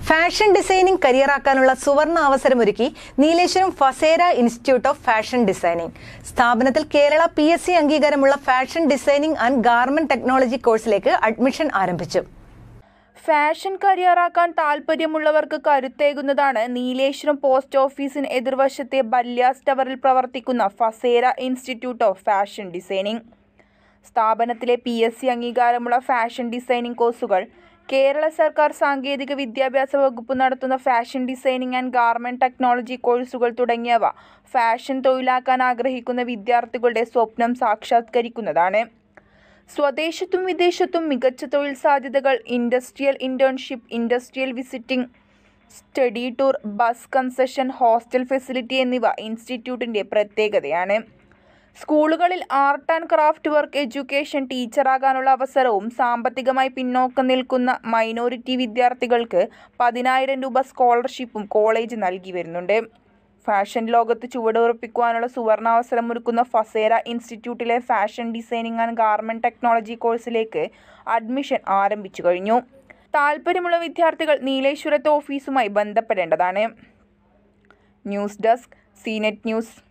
fashion designing കരിയറാക്കാനുള്ള സുവർണ അവസരമൊരുക്കി Nileshwaram Fasera institute of fashion designing സ്ഥാപനത്തിൽ കേരള പി എസ് സി അംഗീകാരമുള്ള fashion designing and garment technology കോഴ്സിലേക്ക് അഡ്മിഷൻ ആരംഭിച്ചു ഫാഷൻ കരിയറാക്കാൻ താല്പര്യമുള്ളവർക്ക് കരുത്തേകുന്നതാണ് നീലേശ്വരം പോസ്റ്റ് ഓഫീസിന് എതിർവശത്തെ ബല്യാസ് ടവറിൽ പ്രവർത്തിക്കുന്ന Fasera institute of fashion designing സ്ഥാപനത്തിലെ പി എസ് സി അംഗീകാരമുള്ള ഫാഷൻ ഡിസൈനിംഗ് കോഴ്സുകൾ കേരള സർക്കാർ സാങ്കേതിക വിദ്യാഭ്യാസ വകുപ്പ് നടത്തുന്ന fashion designing and garment technology കോഴ്സുകൾ തുടങ്ങിയവ ഫാഷൻ തൊഴിലാക്കാൻ ആഗ്രഹിക്കുന്ന വിദ്യാർത്ഥികളുടെ സ്വപ്നം സാക്ഷാത്കരിക്കുന്നതാണ് സ്വദേശത്തും വിദേശത്തും മികച്ച തൊഴിൽ സാധ്യതകൾ industrial internship industrial visiting study tour bus concession hostel facility എന്നിവ ഇൻസ്റ്റിറ്റ്യൂട്ടിൻ്റെ പ്രത്യേകതയാണ് സ്കൂളുകളിൽ art and craft work education ടീച്ചറാകാനുള്ള അവസരവും സാമ്പത്തികമായി പിന്നോക്കം നിൽക്കുന്ന മൈനോറിറ്റി വിദ്യാർത്ഥികൾക്ക് പതിനായിരം രൂപ സ്കോളർഷിപ്പും കോളേജ് നൽകി വരുന്നുണ്ട് ഫാഷൻ ലോകത്ത് ചുവടുറപ്പിക്കുവാനുള്ള സുവർണാവസരമൊരുക്കുന്ന ഫസേര ഇൻസ്റ്റിറ്റ്യൂട്ടിലെ fashion designing and garment technology കോഴ്സിലേക്ക് അഡ്മിഷൻ ആരംഭിച്ചു കഴിഞ്ഞു താല്പര്യമുള്ള വിദ്യാർത്ഥികൾ നീലേശ്വരത്തെ ഓഫീസുമായി ബന്ധപ്പെടേണ്ടതാണ് ന്യൂസ് ഡെസ്ക് സീനെറ്റ് ന്യൂസ്